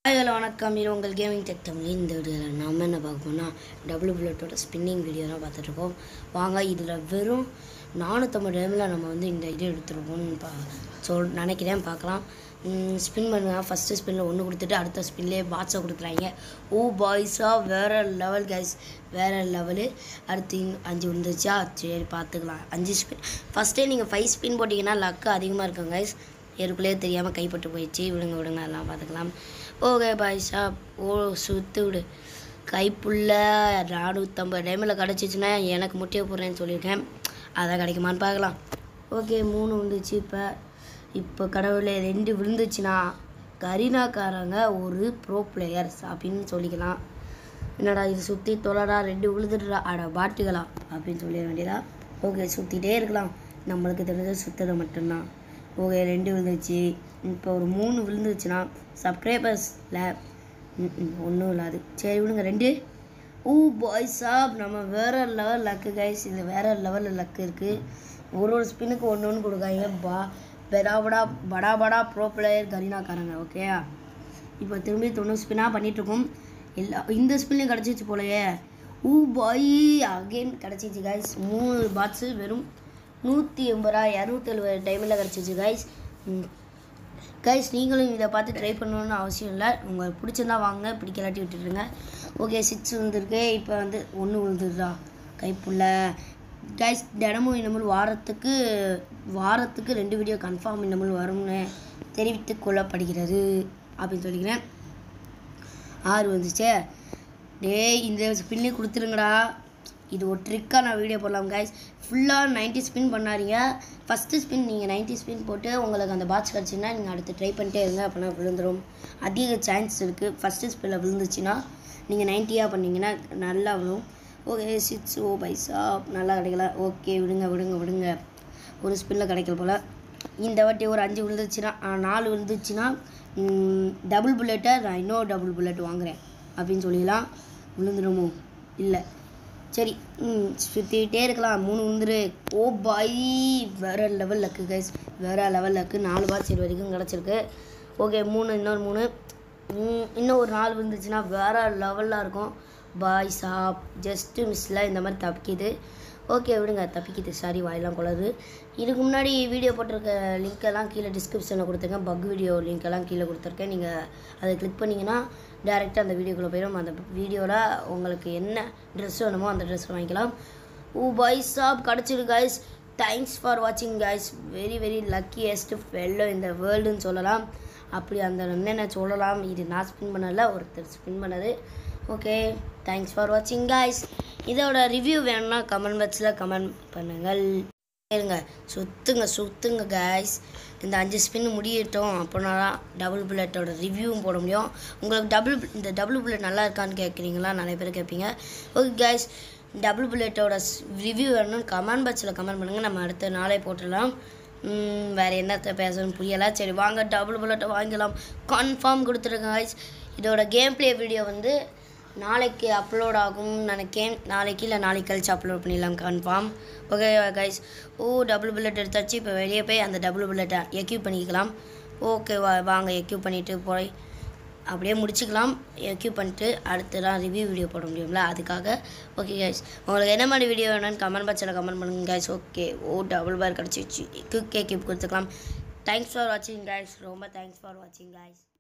hello வணக்கம் இது உங்கள் கேமிங் டெக் தமிழ் இந்த வீடியோவில் நம்ம என்ன பார்க்க போனால் டபுள் புல்லட்டோட ஸ்பின்னிங் வீடியோ தான் பார்த்துட்ருக்கோம் வாங்க இதில் வெறும் நானூற்றம்பது டைமில் நம்ம வந்து இந்த இது எடுத்துருக்கோம்னு பா சொல் நினைக்கிறேன் பார்க்கலாம் ஸ்பின் பண்ணுங்க ஃபஸ்ட்டு ஸ்பின்னில் ஒன்று கொடுத்துட்டு அடுத்த ஸ்பின்லேயே பாட்ஸை கொடுக்குறாங்க ஓ பாய்ஸாக வேறு லெவல் கைஸ் வேறு லெவலு அடுத்து இன்னும் அஞ்சு வந்துச்சா சரி பார்த்துக்கலாம் அஞ்சு ஸ்பின் ஃபஸ்ட்டே நீங்கள் ஃபைவ் ஸ்பின் போட்டிங்கன்னா லக்கு அதிகமாக இருக்கும் கைஸ் ஏற்குள்ளே தெரியாமல் கைப்பட்டு போயிடுச்சு விடுங்க விடுங்க எல்லாம் பார்த்துக்கலாம் ஓகே பாய்ஸா ஓ சுத்து விடு கைப்புள்ள நானூற்றம்பது டைமில் கிடச்சிச்சின்னா எனக்கு முட்டையை போடுறேன்னு சொல்லியிருக்கேன் அதை கிடைக்குமான்னு பார்க்கலாம் ஓகே மூணு வந்துச்சு இப்போ இப்போ கடவுளே ரெண்டு விழுந்துச்சுன்னா கரீனாக்காரங்க ஒரு ப்ரோ பிளேயர்ஸ் அப்படின்னு சொல்லிக்கலாம் என்னடா இது சுற்றி தொலைடா ரெண்டு விழுதுடுறா அட பாட்டுகளா அப்படின்னு சொல்லிட வேண்டியதா ஓகே சுற்றிட்டே இருக்கலாம் நம்மளுக்கு தெரிஞ்சது சுற்றுறது மட்டும்தான் ஓகே ரெண்டு விழுந்துச்சு இப்போ ஒரு மூணு விழுந்துச்சுன்னா சப்ஸ்கிரைபர்ஸில் ஒன்றும் இல்லாது சரி விடுங்க ரெண்டு ஊ பாய்ஸா நம்ம வேற லெவல் லக்கு கைஸ் இது வேற லெவலில் லக்கு இருக்குது ஒரு ஒரு ஸ்பின்னுக்கு ஒன்று ஒன்று கொடுக்காங்க பா பெடா படா படா படா ப்ரோ பிளேயர் கரீனாக்காரங்க ஓகேயா இப்போ திரும்பி தொண்ணூறு ஸ்பின்னாக பண்ணிகிட்ருக்கோம் எல்லா இந்த ஸ்பின்லையும் கிடச்சிச்சு போலயே ஊ பாய் அகெயின் கிடச்சிச்சு கைஸ் மூணு பாட்ஸு வெறும் நூற்றி எண்பது ரூபா இரநூத்தி எழுபது டைமில் கிடச்சிச்சு கைஸ் கைஸ் நீங்களும் இதை பார்த்து ட்ரை பண்ணணும்னு அவசியம் இல்லை உங்களுக்கு பிடிச்சிருந்தா வாங்க பிடிக்கலாட்டி விட்டுருங்க ஓகே சிக்ஸ் விழுந்துருக்கு இப்போ வந்து ஒன்று விழுந்துருதா கைப்புள்ள கைஸ் தினமும் இனிமேல் வாரத்துக்கு வாரத்துக்கு ரெண்டு வீடியோ கன்ஃபார்ம் இனிமேல் வரும்னு தெரிவித்து கொள்ளப்படுகிறது அப்படின்னு சொல்லிக்கிறேன் ஆறு வந்துச்சே டேய் இந்த ஸ்பின்னே கொடுத்துருங்கடா இது ஒரு ட்ரிக்காக நான் வீடியோ போடலாம் கைஸ் ஃபுல்லாக 90 ஸ்பின் பண்ணாதீங்க ஃபஸ்ட்டு ஸ்பின் நீங்கள் 90 ஸ்பின் போட்டு உங்களுக்கு அந்த பாட்ச் கிடச்சின்னா நீங்கள் அடுத்து ட்ரை பண்ணிட்டே இருங்க அப்படின்னா விழுந்துடும் அதிக சான்ஸ் இருக்குது ஃபஸ்ட்டு ஸ்பின்னில் விழுந்துச்சுன்னா நீங்கள் நைன்ட்டியாக பண்ணிங்கன்னா நல்லா விழும் ஓகே சிக்ஸ் ஓ பைசா நல்லா கிடைக்கல ஓகே விடுங்க விடுங்க விடுங்க ஒரு ஸ்பின்னில் கிடைக்கல போல் இந்த வாட்டி ஒரு அஞ்சு விழுந்துச்சுன்னா ஆ, நாலு விழுந்துச்சுன்னா டபுள் புல்லெட்டை நான் இன்னொரு டபுள் புல்லட் வாங்குறேன் அப்படின்னு சொல்லிடலாம் விழுந்துடுமோ இல்லை சரி ம் சுற்றிக்கிட்டே இருக்கலாம் மூணு விழுந்துரு ஓ பாய் வேறு லெவல் லக்கு கைஸ் வேறு லெவல் லக்கு நாலு பால் சரி வரைக்கும் கிடச்சிருக்கு ஓகே மூணு இன்னொரு மூணு ம், இன்னும் ஒரு நாலு விழுந்துச்சுன்னா வேறு லெவலில் இருக்கும் பாய் சாப் ஜஸ்ட்டு மிஸ்ஸில் இந்த மாதிரி தப்பிக்குது ஓகே விடுங்க தப்பிக்குது சாரி வாயெல்லாம் குளருது இதுக்கு முன்னாடி வீடியோ போட்டிருக்க லிங்க்கெல்லாம் கீழே டிஸ்கிரிப்ஷனில் கொடுத்துருக்கேன் பக் வீடியோ லிங்க்கெல்லாம் கீழே கொடுத்துருக்கேன் நீங்கள் அதை கிளிக் பண்ணிங்கன்னா டேரெக்டாக அந்த வீடியோக்குள்ளே போயிடும் அந்த வீடியோவில் உங்களுக்கு என்ன ட்ரெஸ் வேணுமோ அந்த ட்ரெஸ் வாங்கிக்கலாம் ஊ பாய் சாப் கிடச்சிரு கைஸ் தேங்க்ஸ் ஃபார் வாட்சிங் guys very very luckiest fellow இந்த வேர்ல்டுன்னு சொல்லலாம் அப்படி அந்த என்னென்ன சொல்லலாம் இது நான் ஸ்பின் பண்ணல ஒருத்தர் ஸ்பின் பண்ணது ஓகே தேங்க்ஸ் ஃபார் வாட்சிங் கைஸ் இதோட ரிவ்யூ வேணும்னா கமெண்ட் பாக்ஸில் கமெண்ட் பண்ணுங்கள் இருங்க சுத்துங்க சுத்துங்க கைஸ் இந்த அஞ்சு ஸ்பின் முடியட்டும் அப்படின்னா தான் டபுள் புல்லட்டோட ரிவ்யூவும் போட முடியும் உங்களுக்கு டபுள் இந்த டபுள் புல்லட் நல்லா இருக்கான்னு கேட்குறீங்களா நிறைய பேர் கேட்பீங்க ஓகே கைஸ் டபுள் புல்லட்டோட ரிவ்யூ வேணும்னு கமெண்ட் பாக்ஸில் கமெண்ட் பண்ணுங்கள் நம்ம அடுத்த நாளே போட்டுடலாம் ம், வேற என்னத்த பேசணும்னு புரியலை சரி வாங்க டபுள் புல்லட்டை வாங்கிக்கலாம் கன்ஃபார்ம் கொடுத்துருங்க கைஸ் இதோட கேம் ப்ளே வீடியோ வந்து நாளைக்கு அப்லோட் ஆகும்னு நினைக்கேன் நாளைக்கு இல்லை நாளைக்கு கழிச்சு அப்லோட் பண்ணிடலாம் confirm okay guys oh double bullet எடுத்தாச்சு இப்போ வெளியே போய் அந்த டபுள் புல்லட்டை எக்யூப் பண்ணிக்கலாம் ஓகே வா வாங்க எக்யூப் பண்ணிவிட்டு போய் அப்படியே முடிச்சுக்கலாம் எக்யூப் பண்ணிட்டு அடுத்து தான் ரிவ்யூ வீடியோ போட முடியும்ல அதுக்காக ஓகே கைஸ் உங்களுக்கு என்ன மாதிரி வீடியோ வேணும்னு கமெண்ட் பாக்ஸில் கமெண்ட் பண்ணுங்க guys okay oh double bar கிடச்சிச்சு குக் எக்யூப் கொடுத்துக்கலாம் தேங்க்ஸ் ஃபார் வாட்சிங் கைஸ் ரொம்ப தேங்க்ஸ் ஃபார் வாட்சிங் கைஸ்